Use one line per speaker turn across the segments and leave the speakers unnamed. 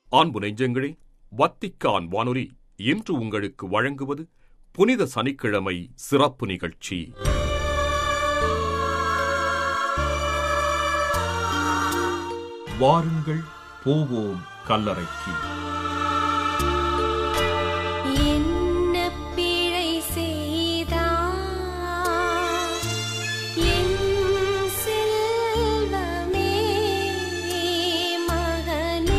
அன்பு நெஞ்சங்களே வத்திக்கான் வானொலி இன்று உங்களுக்கு வழங்குவது புனித சனிக்கிழமை சிறப்பு நிகழ்ச்சி வாருங்கள் போவோம் கல்லறைக்கு
என்ன பிழை செய்தார் என் செல்வமே மகனே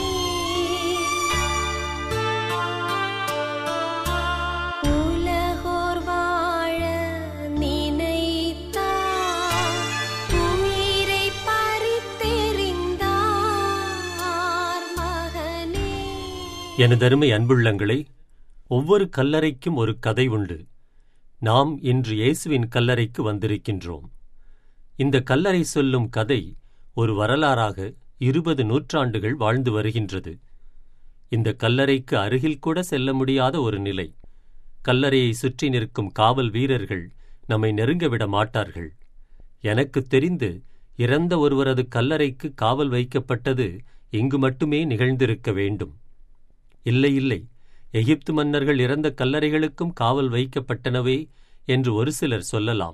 உலகோர் வாழ நினைத்தார் உயிரை பறித்தெறிந்தார் மகனே
எனதருமை அன்புள்ளங்களே ஒவ்வொரு கல்லறைக்கும் ஒரு கதை உண்டு நாம் இன்று இயேசுவின் கல்லறைக்கு வந்திருக்கின்றோம் இந்த கல்லறை சொல்லும் கதை ஒரு வரலாறாக இருபது நூற்றாண்டுகள் வாழ்ந்து வருகின்றது இந்த கல்லறைக்கு அருகில் கூட செல்ல முடியாத ஒரு நிலை கல்லறையை சுற்றி நிற்கும் காவல் வீரர்கள் நம்மை நெருங்க விட மாட்டார்கள் எனக்கு தெரிந்து இறந்த ஒருவரது கல்லறைக்கு காவல் வைக்கப்பட்டது இங்கு மட்டுமே நிகழ்ந்திருக்க வேண்டும் இல்லை இல்லை எகிப்து மன்னர்கள் இறந்த கல்லறைகளுக்கும் காவல் வைக்கப்பட்டனவே என்று ஒரு சிலர் சொல்லலாம்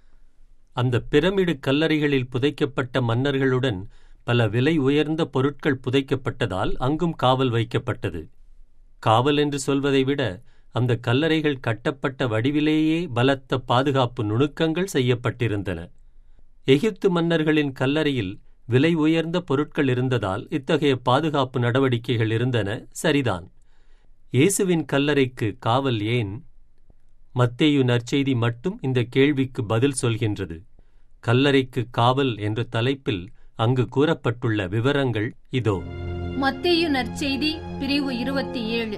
அந்த பிரமிடு கல்லறைகளில் புதைக்கப்பட்ட மன்னர்களுடன் பல விலை உயர்ந்த பொருட்கள் புதைக்கப்பட்டதால் அங்கும் காவல் வைக்கப்பட்டது காவல் என்று சொல்வதை விட அந்த கல்லறைகள் கட்டப்பட்ட வடிவிலேயே பலத்த பாதுகாப்பு நுணுக்கங்கள் செய்யப்பட்டிருந்தன எகிப்து மன்னர்களின் கல்லறையில் விலை உயர்ந்த பொருட்கள் இருந்ததால் இத்தகைய பாதுகாப்பு நடவடிக்கைகள் இருந்தன சரிதான் இயேசுவின் கல்லறைக்கு காவல் ஏன் மத்தேயு நற்செய்தி மட்டும் இந்த கேள்விக்கு பதில் சொல்கின்றது கல்லறைக்கு காவல் என்ற தலைப்பில் அங்கு கூறப்பட்டுள்ள விவரங்கள் இதோ
மத்தேயு நற்செய்தி பிரிவு இருபத்தி ஏழு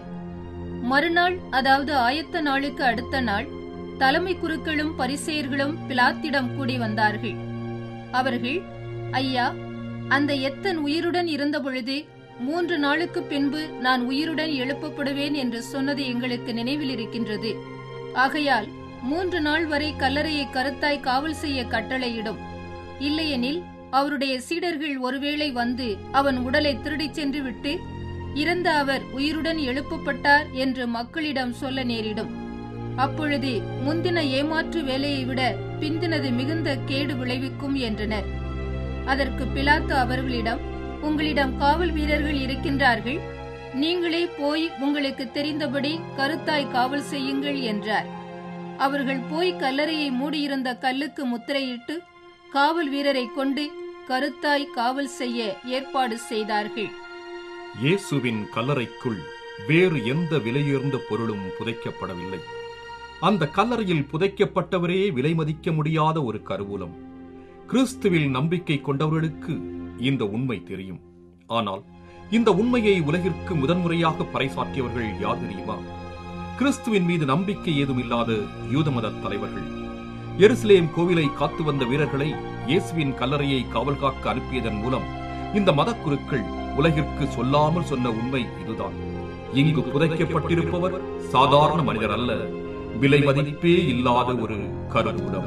மறுநாள் அதாவது ஆயத்த நாளுக்கு அடுத்த நாள் தலைமை குருக்களும் பரிசேயர்களும் பிலாத்திடம் கூடி வந்தார்கள் அவர்கள் ஐயா அந்த எத்தன் உயிருடன் இருந்தபொழுது மூன்று நாளுக்கு பின்பு நான் உயிருடன் எழுப்பப்படுவேன் என்று சொன்னது எங்களுக்கு நினைவில் இருக்கின்றது ஆகையால் மூன்று நாள் வரை கல்லறையை கருத்தாய் காவல் செய்ய கட்டளையிடும் இல்லையெனில் அவருடைய சீடர்கள் ஒருவேளை வந்து அவன் உடலை திருடிச் சென்று விட்டு இறந்த அவர் உயிருடன் எழுப்பப்பட்டார் என்று மக்களிடம் சொல்ல நேரிடும் அப்பொழுது முந்தின ஏமாற்று வேலையை விட பிந்தினது மிகுந்த கேடு விளைவிக்கும் என்றனர் அதற்கு பிலாத்து அவர்களிடம் உங்களிடம் காவல் வீரர்கள் இருக்கின்றார்கள் நீங்களே போய் உங்களுக்கு தெரிந்தபடி கருத்தாய் காவல் செய்யுங்கள் என்றார் அவர்கள் போய் கல்லறையை மூடியிருந்த கல்லுக்கு முத்திரையிட்டு காவல் வீரரை கொண்டு கருத்தாய் காவல் செய்ய ஏற்பாடு செய்தார்கள்
இயேசுவின் கல்லறைக்குள் வேறு எந்த விலையுயர்ந்த பொருளும் புதைக்கப்படவில்லை அந்த கல்லறையில் புதைக்கப்பட்டவரே விலை மதிக்க முடியாத ஒரு கருவூலம் கிறிஸ்துவில் நம்பிக்கை கொண்டவர்களுக்கு இந்த உண்மை தெரியும் ஆனால் இந்த உண்மையை உலகிற்கு முதன்முறையாக பறைசாற்றியவர்கள் யார் தெரியுமா கிறிஸ்துவின் மீது நம்பிக்கை ஏதும் இல்லாத யூத மத தலைவர்கள் எருசலேம் கோவிலை காத்து வந்த வீரர்களை இயேசுவின் கல்லறையை காவல் காக்க அனுப்பியதன் மூலம் இந்த மதக்குருக்கள் உலகிற்கு சொல்லாமல் சொன்ன உண்மை இதுதான் இங்கு புதைக்கப்பட்டிருப்பவர் சாதாரண மனிதர் அல்ல விலை மதிப்பே இல்லாத ஒரு கருவூலம்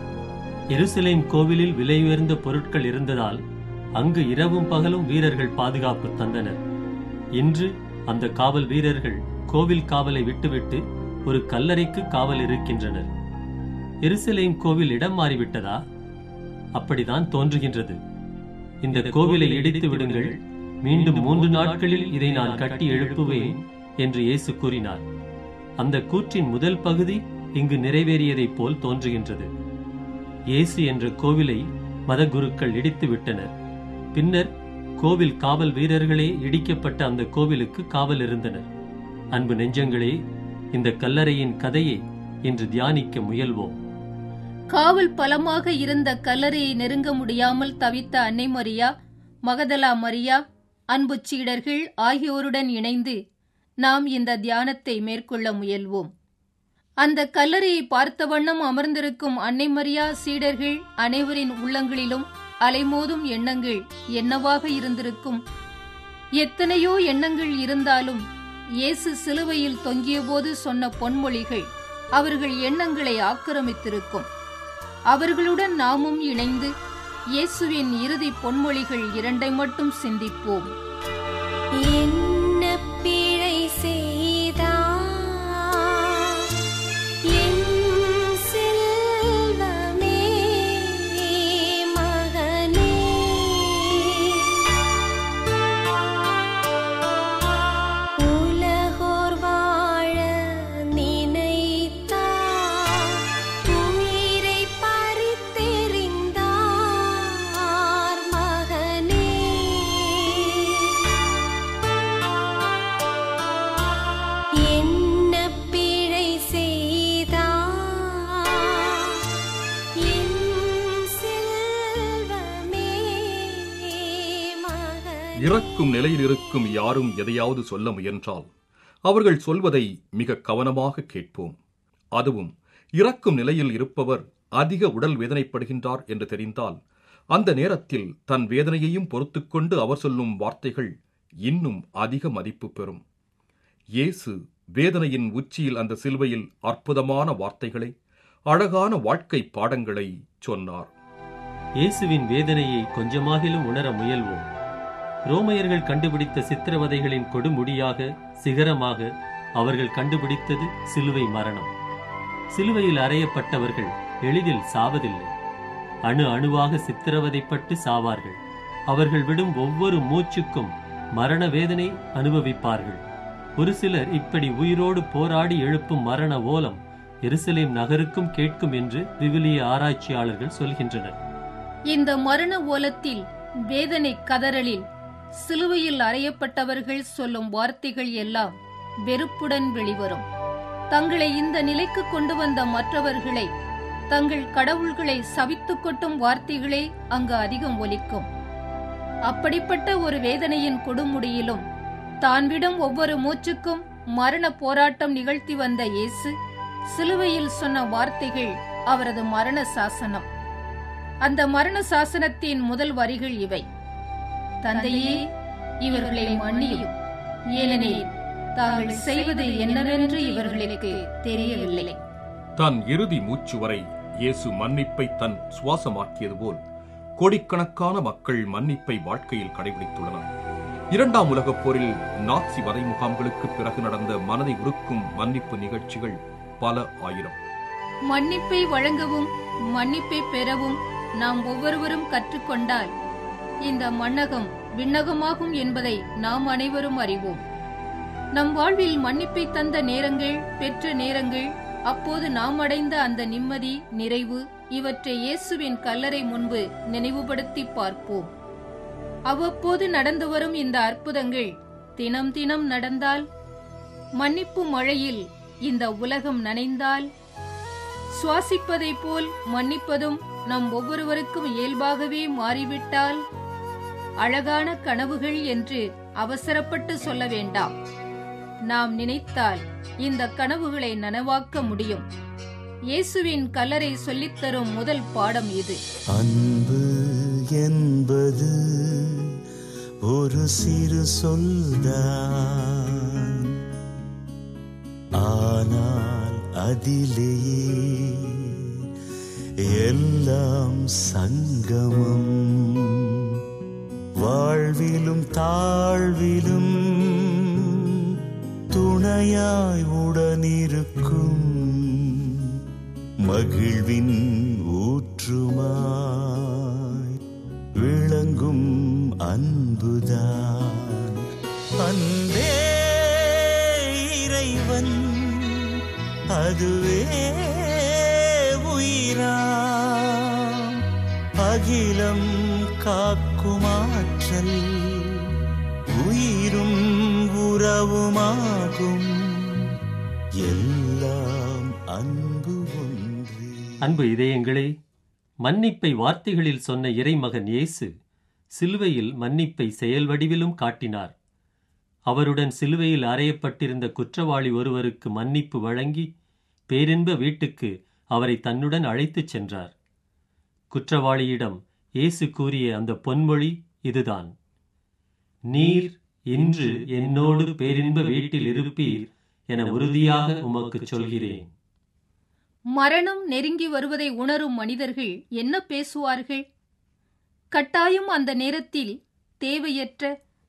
எருசலேம் கோவிலில் விலையுயர்ந்த பொருட்கள் இருந்ததால் அங்கு இரவும் பகலும் வீரர்கள் பாதுகாப்பு தந்தனர் இன்று அந்த காவல் வீரர்கள் கோவில் காவலை விட்டுவிட்டு ஒரு கல்லறைக்கு காவல் இருக்கின்றனர் எருசலேம் கோவில் இடம் மாறிவிட்டதா அப்படிதான் தோன்றுகின்றது இந்த கோவிலை இடித்து விடுங்கள் மீண்டும் மூன்று நாட்களில் இதை நான் கட்டி எழுப்புவேன் என்று இயேசு கூறினார் அந்த கூற்றின் முதல் பகுதி இங்கு நிறைவேறியதைப் போல் தோன்றுகின்றது இயேசு என்ற கோவிலை மதகுருக்கள் இடித்து விட்டனர் பின்னர் கோவில் காவல் வீரர்களே இடிக்கப்பட்ட அந்த கோவிலுக்கு காவல் இருந்தனர் அன்பு நெஞ்சங்களே இந்த கல்லறையின் கதையை இன்று தியானிக்க முயல்வோம்
காவல் பலமாக இருந்த கல்லறையை நெருங்க முடியாமல் தவித்த அன்னை மரியா மகதலா மரியா அன்பு சீடர்கள் ஆகியோருடன் இணைந்து நாம் இந்த தியானத்தை மேற்கொள்ள முயல்வோம் அந்த கல்லறையை பார்த்த வண்ணம் அமர்ந்திருக்கும் அன்னை மரியா சீடர்கள் அனைவரின் உள்ளங்களிலும் அலைமோதும் எண்ணங்கள் என்னவாக இருந்திருக்கும் எத்தனையோ எண்ணங்கள் இருந்தாலும் இயேசு சிலுவையில் தொங்கியபோது சொன்ன பொன்மொழிகள் அவர்கள் எண்ணங்களை ஆக்கிரமித்திருக்கும் அவர்களுடன் நாமும் இணைந்து இயேசுவின் இறுதி பொன்மொழிகள் இரண்டை மட்டும் சிந்திப்போம்
என்ன பிழை செய்தார் என் செல்வமே மகனே உலகோர் வாழ நினைத்தார் உயிரை பறித்தெறிந்தார் மகனே என்ன பிழை செய்தார் என் செல்வமே மகனே
இறக்கும் நிலையில் இருக்கும் யாரும் எதையாவது சொல்ல முயன்றால் அவர்கள் சொல்வதை மிக கவனமாக கேட்போம் அதுவும் இறக்கும் நிலையில் இருப்பவர் அதிக உடல் வேதனைப்படுகின்றார் என்று தெரிந்தால் அந்த நேரத்தில் தன் வேதனையையும் பொறுத்துக்கொண்டு அவர் சொல்லும் வார்த்தைகள் இன்னும் அதிக மதிப்பு பெறும் இயேசு வேதனையின் உச்சியில் அந்த சிலுவையில் அற்புதமான வார்த்தைகளை அழகான வாழ்க்கை பாடங்களை சொன்னார்
இயேசுவின் வேதனையை கொஞ்சமாகிலும் உணர முயல்வோம் ரோமையர்கள் கண்டுபிடித்த சித்திரவதைகளின் கொடுமுடியாக சிகரமாக அவர்கள் கண்டுபிடித்தது சிலுவை மரணம் சிலுவையில் அறையப்பட்டவர்கள் எளிதில் சாவதில்லை அணு அணுவாக சித்திரவதைப்பட்டு சாவார்கள் அவர்கள் விடும் ஒவ்வொரு மூச்சுக்கும் மரண வேதனை அனுபவிப்பார்கள் ஒரு சிலர் இப்படி உயிரோடு போராடி எழுப்பும் மரண ஓலம் எருசலேம் நகருக்கும் கேட்கும் என்று விவிலிய ஆராய்ச்சியாளர்கள் சொல்கின்றனர்
இந்த மரண ஓலத்தில் வேதனை கதறலில் சிலுவையில் அறையப்பட்டவர்கள் சொல்லும் வார்த்தைகள் எல்லாம் வெறுப்புடன் வெளிவரும் தங்களை இந்த நிலைக்கு கொண்டு வந்த மற்றவர்களை தங்கள் கடவுள்களை சபித்துக் கொட்டும் வார்த்தைகளே அங்கு அதிகம் ஒலிக்கும் அப்படிப்பட்ட ஒரு வேதனையின் கொடுமுடியிலும் தான் விடும் ஒவ்வொரு மூச்சுக்கும் மரண போராட்டம் நிகழ்த்தி வந்த இயேசு சிலுவையில் சொன்ன வார்த்தைகள் அவரது மரண சாசனம் அந்த மரண சாசனத்தின் முதல் வரிகள் இவை தந்தையே இவர்களை மன்னியும் ஏனெனில் தாங்கள் செய்வது என்னவென்று இவர்களுக்கு தெரியவில்லை
தன் இறுதி மூச்சு வரை இயேசு மன்னிப்பை தன் சுவாசமாக்கியது போல் கோடிக்கணக்கான மக்கள் மன்னிப்பை வாழ்க்கையில் கடைபிடித்துள்ளனர் இரண்டாம் உலகப் போரில் நாட்சி வதை முகாம்களுக்கு பிறகு நடந்த மனதை உருக்கும் மன்னிப்பு நிகழ்ச்சிகள் பல ஆயிரம்
மன்னிப்பை வழங்கவும் மன்னிப்பை பெறவும் நாம் ஒவ்வொருவரும் கற்றுக்கொண்டால் இந்த மண்ணகம் விண்ணகமாகும் என்பதை நாம் அனைவரும் அறிவோம் நம் வாழ்வில் மன்னிப்பை தந்த நேரங்கள் பெற்ற நேரங்கள் அப்போது நாம் அடைந்த அந்த நிம்மதி நிறைவு இவற்றை இயேசுவின் கல்லறை முன்பு நினைவுபடுத்தி பார்ப்போம் அவ்வப்போது நடந்து வரும் இந்த அற்புதங்கள் தினம் தினம் நடந்தால் மன்னிப்பு மழையில் இந்த உலகம் நனைந்தால் சுவாசிப்பதைப் போல் மன்னிப்பதும் நம் ஒவ்வொருவருக்கும் இயல்பாகவே மாறிவிட்டால் அழகான கனவுகள் என்று அவசரப்பட்டு சொல்ல வேண்டாம் நாம் நினைத்தால் இந்த கனவுகளை நனவாக்க முடியும் இயேசுவின் கல்லறை சொல்லித்தரும் முதல் பாடம் இது
அன்பு என்பது ஒரு சிறு சொல்தான் ஆனால் அதிலேயே எல்லாம் சங்கமம் வாழ்விலும் தாழ்விலும் துணையாய் உடனிருக்கும் மகிழ்வின் ஊற்றுமாய் விளங்கும் அன்புதான் அன்பே இறைவன் அதுவே உயிராம் அகிலம் காக்குமாற்றல் உயிரும் உறவுமாகும் எல்லாம் அன்பு ஒன்றே
அன்பு இதயங்களே மன்னிப்பை வார்த்தைகளில் சொன்ன இறைமகன் இயேசு சிலுவையில் மன்னிப்பை செயல் வடிவிலும் காட்டினார் அவருடன் சிலுவையில் அறையப்பட்டிருந்த குற்றவாளி ஒருவருக்கு மன்னிப்பு வழங்கி பேரின்ப வீட்டுக்கு அவரை தன்னுடன் அழைத்துச் சென்றார் குற்றவாளியிடம் இயேசு கூறிய அந்த பொன்மொழி இதுதான் நீர் இன்று என்னோடு பேரின்ப வீட்டில் இருப்பீர் என உறுதியாக உமக்குச் சொல்கிறேன்
மரணம் நெருங்கி வருவதை உணரும் மனிதர்கள் என்ன பேசுவார்கள் கட்டாயம் அந்த நேரத்தில் தேவையற்ற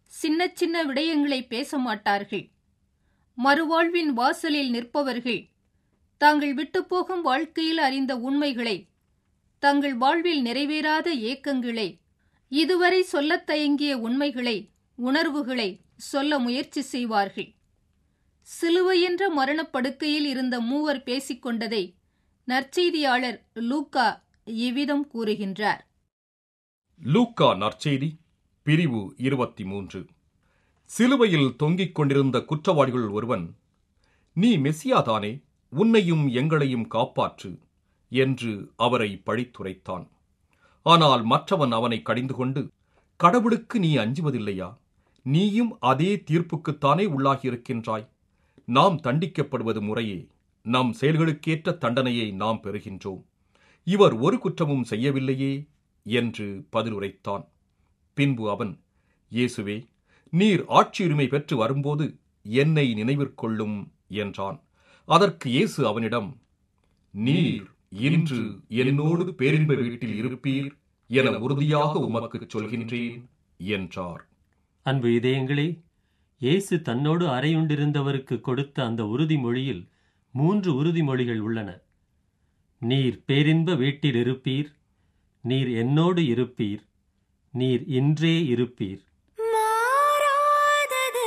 சின்ன சின்ன விடயங்களை பேச மாட்டார்கள் மறுவாழ்வின் வாசலில் நிற்பவர்கள் தாங்கள் விட்டுப்போகும் வாழ்க்கையில் அறிந்த உண்மைகளை தங்கள் வாழ்வில் நிறைவேறாத ஏக்கங்களை இதுவரை சொல்லத் தயங்கிய உண்மைகளை உணர்வுகளை சொல்ல முயற்சி செய்வார்கள் சிலுவை என்ற மரணப்படுக்கையில் இருந்த மூவர் பேசிக்கொண்டதை நற்செய்தியாளர் லூக்கா இவ்விதம் கூறுகின்றார்
லூக்கா நற்செய்தி பிரிவு இருபத்தி மூன்று சிலுவையில் தொங்கிக் கொண்டிருந்த குற்றவாளிகள் ஒருவன் நீ மெசியாதானே உன்னையும் எங்களையும் காப்பாற்று என்று அவரை பழித்துரைத்தான் ஆனால் மற்றவன் அவனை கடிந்து கொண்டு கடவுளுக்கு நீ அஞ்சுவதில்லையா நீயும் அதே தீர்ப்புக்குத்தானே உள்ளாகியிருக்கின்றாய் நாம் தண்டிக்கப்படுவது முறையே நம் செயல்களுக்கேற்ற தண்டனையை நாம் பெறுகின்றோம் இவர் ஒரு குற்றமும் செய்யவில்லையே என்று பதிலுரைத்தான் பின்பு அவன் இயேசுவே நீர் ஆட்சியுரிமை பெற்று வரும்போது என்னை நினைவிற்கொள்ளும் என்றான் அதற்கு இயேசு அவனிடம் நீர் இன்று என்னோடு பேரின்ப வீட்டில் இருப்பீர் என உறுதியாக உமக்குச் சொல்கின்றேன் என்றார்
அன்பு இதயங்களே இயேசு தன்னோடு அறையுண்டிருந்தவருக்கு கொடுத்த அந்த உறுதிமொழியில் மூன்று உறுதிமொழிகள் உள்ளன நீர் பேரின்ப வீட்டில் இருப்பீர் நீர் என்னோடு இருப்பீர் நீர் இன்றே இருப்பீர்
மாறாதது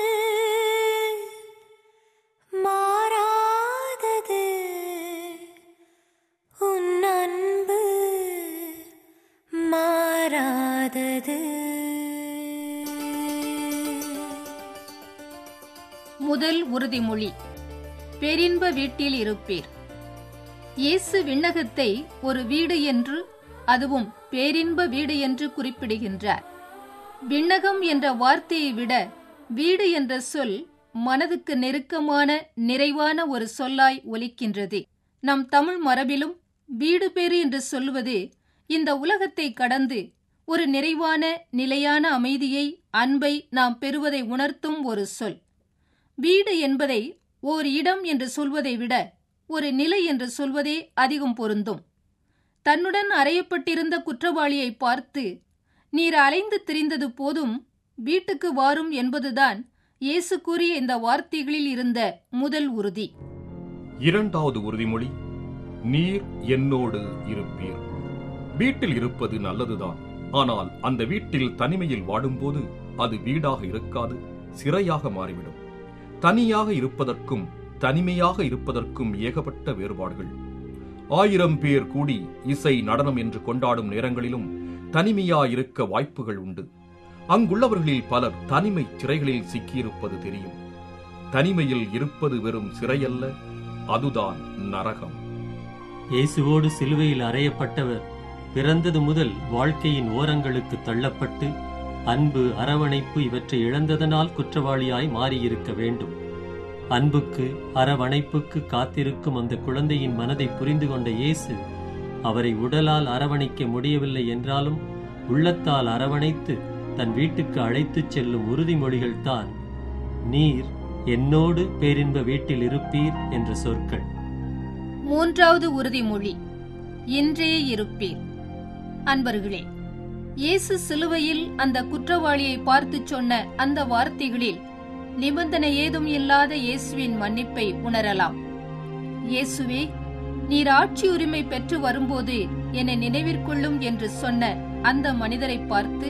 மாறாதது உன் அன்பு மாறாதது
முதல் உறுதிமொழி பேரின்ப வீட்டில் இருப்பீர் இயேசு விண்ணகத்தை ஒரு வீடு என்று அதுவும் பேரின்ப வீடு என்று குறிப்பிடுகின்றார் விண்ணகம் என்ற வார்த்தையை விட வீடு என்ற சொல் மனதுக்கு நெருக்கமான நிறைவான ஒரு சொல்லாய் ஒலிக்கின்றது நம் தமிழ் மரபிலும் வீடு பேறு என்று சொல்வது இந்த உலகத்தை கடந்து ஒரு நிறைவான நிலையான அமைதியை அன்பை நாம் பெறுவதை உணர்த்தும் ஒரு சொல் வீடு என்பதை ஓர் இடம் என்று சொல்வதை விட ஒரு நிலை என்று சொல்வதே அதிகம் பொருந்தும் தன்னுடன் அறையப்பட்டிருந்த குற்றவாளியை பார்த்து நீர் அலைந்து திரிந்தது போதும் வீட்டுக்கு வாரும் என்பதுதான் இயேசு கூறிய இந்த வார்த்தைகளில் இருந்த முதல் உறுதி
இரண்டாவது உறுதிமொழி நீர் என்னோடு இருப்பீர் வீட்டில் இருப்பது நல்லதுதான் ஆனால் அந்த வீட்டில் தனிமையில் வாடும்போது அது வீடாக இருக்காது சிறையாக மாறிவிடும் தனியாக இருப்பதற்கும் தனிமையாக இருப்பதற்கும் ஏகப்பட்ட வேறுபாடுகள் ஆயிரம் பேர் கூடி இசை நடனம் என்று கொண்டாடும் நேரங்களிலும் தனிமையாயிருக்க வாய்ப்புகள் உண்டு அங்குள்ளவர்களில் பலர் தனிமை சிறைகளில் சிக்கியிருப்பது தெரியும் தனிமையில் இருப்பது வெறும் சிறையல்ல அதுதான் நரகம்
இயேசுவோடு சிலுவையில் அறையப்பட்டவர் பிறந்தது முதல் வாழ்க்கையின் ஓரங்களுக்கு தள்ளப்பட்டு அன்பு அரவணைப்பு இவற்றை இழந்ததனால் குற்றவாளியாய் மாறியிருக்க வேண்டும் அன்புக்கு அரவணைப்புக்கு காத்திருக்கும் அந்த குழந்தையின் மனதை புரிந்து கொண்ட இயேசு அவரை உடலால் அரவணைக்க முடியவில்லை என்றாலும் உள்ளத்தால் அரவணைத்து தன் வீட்டுக்கு அழைத்துச் செல்லும் உறுதிமொழிகள்தான் நீர் என்னோடு பேரின்ப வீட்டில் இருப்பீர் என்ற சொற்கள்
மூன்றாவது உறுதிமொழி இன்றே இருப்பீர் அன்பர்களே இயேசு சிலுவையில் அந்த குற்றவாளியை பார்த்து சொன்ன அந்த வார்த்தைகளில் நிபந்தனை ஏதும் இல்லாத இயேசுவின் மன்னிப்பை உணரலாம் இயேசுவே நீர் ஆட்சி உரிமை பெற்று வரும்போது என்னை நினைவிற்கொள்ளும் என்று சொன்ன அந்த மனிதரை பார்த்து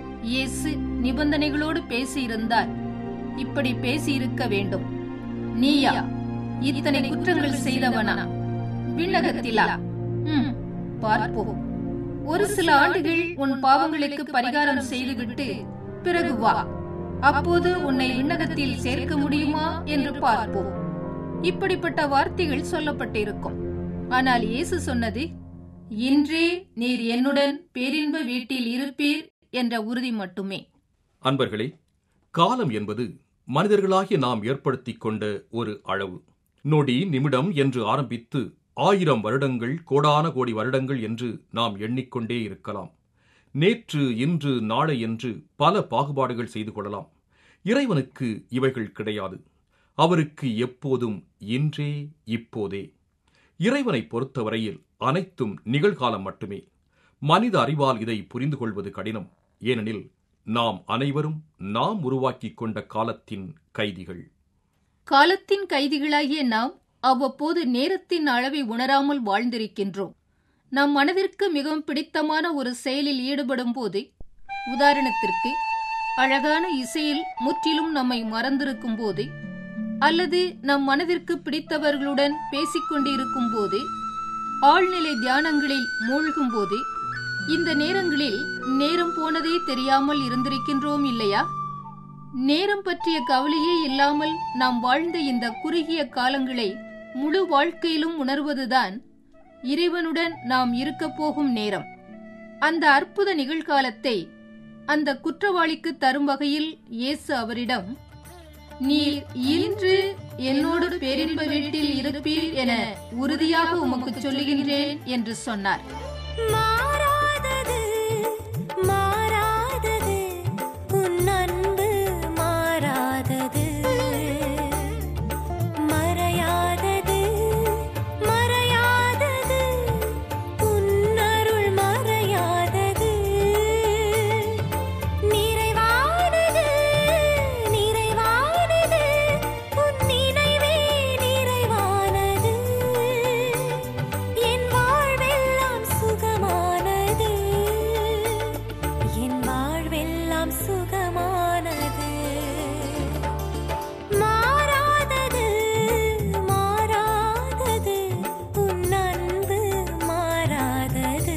இயேசு நிபந்தனைகளோடு பேசியிருந்தார் இப்படி பேசியிருக்க வேண்டும் நீயா இத்தனை குற்றங்கள் செய்தவனா விண்ணகத்திலா ம், பார்ப்போம் ஒரு சில ஆண்டுகள் உன் பாவங்களுக்கு பரிகாரம் செய்துவிட்டு பிறகு வா அப்போது உன்னை விண்ணகத்தில் சேர்க்க முடியுமா என்று பார்ப்போம் இப்படிப்பட்ட வார்த்தைகள் சொல்லப்பட்டிருக்கும் ஆனால் இயேசு சொன்னது இன்றே நீர் என்னுடன் பேரின்ப வீட்டில் இருப்பீர் என்ற உறுதி மட்டுமே
அன்பர்களே காலம் என்பது மனிதர்களாகிய நாம் ஏற்படுத்திக் கொண்ட ஒரு அளவு நொடி நிமிடம் என்று ஆரம்பித்து ஆயிரம் வருடங்கள் கோடான கோடி வருடங்கள் என்று நாம் எண்ணிக்கொண்டே இருக்கலாம் நேற்று இன்று நாளை என்று பல பாகுபாடுகள் செய்து கொள்ளலாம் இறைவனுக்கு இவைகள் கிடையாது அவருக்கு எப்போதும் இன்றே இப்போதே இறைவனை பொறுத்தவரையில் அனைத்தும் நிகழ்காலம் மட்டுமே மனித அறிவால் இதை புரிந்து கொள்வது கடினம் ஏனெனில் நாம் அனைவரும் நாம் உருவாக்கிக் கொண்ட காலத்தின் கைதிகள்
காலத்தின் கைதிகளாகிய நாம் அவ்வப்போது நேரத்தின் அளவை உணராமல் வாழ்ந்திருக்கின்றோம் நம் மனதிற்கு மிகவும் பிடித்தமான ஒரு செயலில் ஈடுபடும் போது உதாரணத்திற்கு அழகான இசையில் முற்றிலும் நம்மை மறந்திருக்கும் போது அல்லது நம் மனதிற்கு பிடித்தவர்களுடன் பேசிக் கொண்டிருக்கும் போது ஆழ்நிலை தியானங்களில் மூழ்கும் போது இந்த நேரங்களில் நேரம் போனதே தெரியாமல் இருந்திருக்கின்றோம் இல்லையா நேரம் பற்றிய கவலையே இல்லாமல் நாம் வாழ்ந்த இந்த குறுகிய காலங்களை முழு வாழ்க்கையிலும் உணர்வதுதான் இறைவனுடன் நாம் இருக்கப் போகும் நேரம் அந்த அற்புத நிகழ்காலத்தை அந்த குற்றவாளிக்கு தரும் வகையில் இயேசு அவரிடம் நீர் இன்று என்னோடு பேரின்ப வீட்டில் இருப்பீர் என உறுதியாக உமக்கு சொல்லுகின்றேன் என்று சொன்னார்
மாறாதது மாறாதது உன் அன்பு மாறாதது மறையாதது மறையாதது உன் அருள் மறையாதது நிறைவானது நிறைவானது உன் நினைவே நிறைவானது என் வாழ்வெல்லாம் சுகமானது என் வாழ்வெல்லாம் சுகமானது மாறாதது மாறாதது உன் அன்பு மாறாதது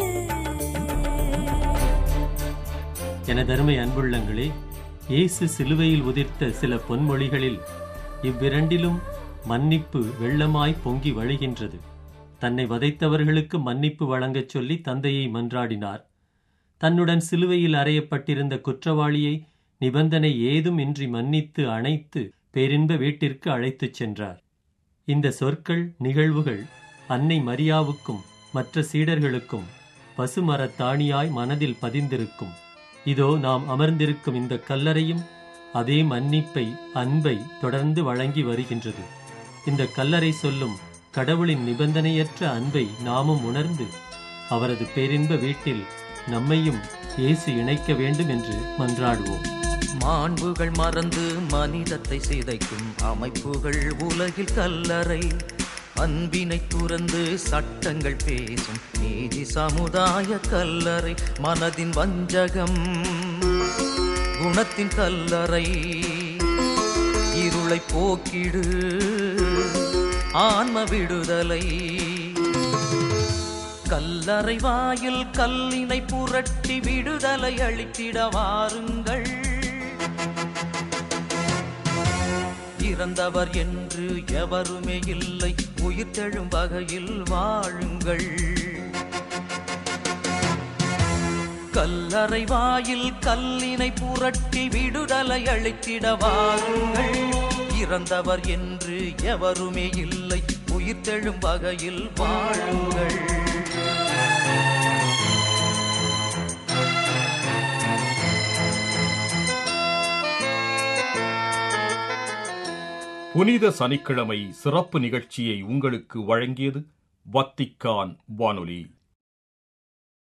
எனதருமை அன்புள்ளங்களே இயேசு சிலுவையில் உதிர்த்த சில பொன்மொழிகளில் இவ்விரண்டிலும் மன்னிப்பு வெள்ளமாய் பொங்கி வழிகின்றது தன்னை வதைத்தவர்களுக்கு மன்னிப்பு வழங்கச் சொல்லி தந்தையை மன்றாடினார் தன்னுடன் சிலுவையில் அறையப்பட்டிருந்த குற்றவாளியை நிபந்தனை ஏதும் இன்றி மன்னித்து அணைத்து பேரின்ப வீட்டிற்கு அழைத்துச் சென்றார் இந்த சொற்கள் நிகழ்வுகள் அன்னை மரியாவுக்கும் மற்ற சீடர்களுக்கும் பசுமரத் தாணியாய் மனதில் பதிந்திருக்கும் இதோ நாம் அமர்ந்திருக்கும் இந்த கல்லறையும் அதே மன்னிப்பை அன்பை தொடர்ந்து வழங்கி வருகின்றது இந்த கல்லறை சொல்லும் கடவுளின் நிபந்தனையற்ற அன்பை நாமும் உணர்ந்து அவரது பேரின்ப வீட்டில் நம்மையும் இயேசு இணைக்க வேண்டும் என்று மன்றாடுவோம்
மாண்புகள் மறந்து மனிதத்தை சிதைக்கும் அமைப்புகள் உலகில் கல்லறை அன்பினை துறந்து சட்டங்கள் பேசும் நீதி சமுதாய கல்லறை மனதின் வஞ்சகம் குணத்தின் கல்லறை இருளை போக்கிடு ஆன்ம விடுதலை கல்லறை வாயில் கல்லினை புரட்டி விடுதலை அளித்திட வாருங்கள் இறந்தவர் என்று எவருமே இல்லை உயிர் தெழும் வகையில் வாழுங்கள் கல்லறை வாயில் கல்லினை புரட்டி விடுதலை அளித்திட வாருங்கள் இறந்தவர் என்று எவருமே இல்லை உயிர் தெழும் வகையில் வாழுங்கள்
புனித சனிக்கிழமை சிறப்பு நிகழ்ச்சியை உங்களுக்கு வழங்கியது வத்திக்கான் வானொலி